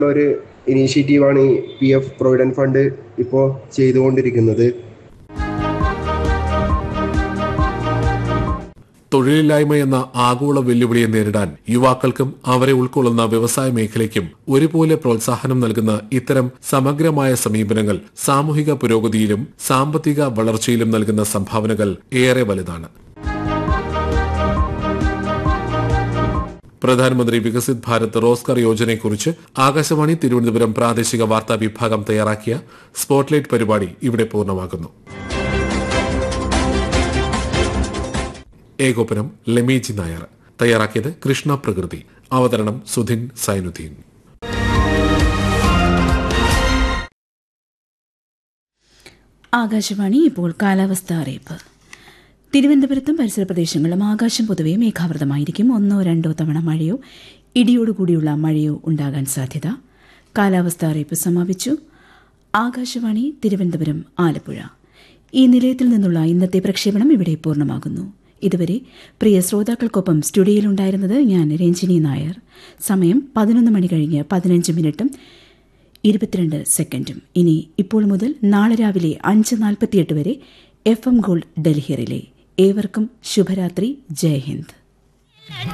ഒരു ഇനീഷ്യേറ്റീവാണ് ഈ P F provident fund ഇപ്പോൾ ചെയ്തുകൊണ്ടിരിക്കുന്നത് തൊഴിലില്ലായ്മ എന്ന ആഗോള വെല്ലുവിളിയെ നേരിടാൻ യുവാക്കൾക്കും അവരെ ഉൾക്കൊള്ളുന്ന വ്യവസായ മേഖലയ്ക്കും ഒരുപോലെ പ്രോത്സാഹനം നൽകുന്ന ഇത്തരം സമഗ്രമായ സമീപനങ്ങൾ സാമൂഹിക പുരോഗതിയിലും സാമ്പത്തിക വളർച്ചയിലും നൽകുന്ന സംഭാവനകൾ ഏറെ വലുതാണ് പ്രധാനമന്ത്രി വികസിത് ഭാരത് റോസ്ഗാർ യോജനയെക്കുറിച്ച് ആകാശവാണി തിരുവനന്തപുരം പ്രാദേശിക വാർത്താ വിഭാഗം തയ്യാറാക്കിയ സ്പോട്ട്ലൈറ്റ് പരിപാടി ഇവിടെ പൂർണ്ണമാകുന്നു ഏകോപനം ലെമേജി നായർ തയ്യാറാക്കിയത് കൃഷ്ണ പ്രകൃതി അവതരണം സുധിൻ സൈനുദ്ദീൻ ആകാശവാണി ഇപ്പോൾ കാലാവസ്ഥ അറിയിപ്പ് തിരുവനന്തപുരത്തും പരിസര പ്രദേശങ്ങളിലും ആകാശം പൊതുവെ മേഘാവൃതമായിരിക്കും ഒന്നോ രണ്ടോ തവണ മഴയോ ഇടിയോടുകൂടിയുള്ള മഴയോ ഉണ്ടാകാൻ സാധ്യത കാലാവസ്ഥ അറിയിപ്പ് സമാപിച്ചു ആകാശവാണി തിരുവനന്തപുരം ആലപ്പുഴ ഈ നിലയത്തിൽ നിന്നുള്ള ഇന്നത്തെ പ്രക്ഷേപണം ഇവിടെ പൂർണ്ണമാകുന്നു ഇതുവരെ പ്രിയ ശ്രോതാക്കൾക്കൊപ്പം സ്റ്റുഡിയോയിലുണ്ടായിരുന്നത് ഞാൻ രഞ്ജിനി നായർ സമയം പതിനൊന്ന് മണി കഴിഞ്ഞ് പതിനഞ്ച് മിനിറ്റും ഇരുപത്തിരണ്ട് സെക്കൻഡും ഇനി ഇപ്പോൾ മുതൽ നാളെ രാവിലെ അഞ്ച് നാൽപ്പത്തിയെട്ട് വരെ F M gold Delhi relay ഏവർക്കും ശുഭരാത്രി ജയ് ഹിന്ദ്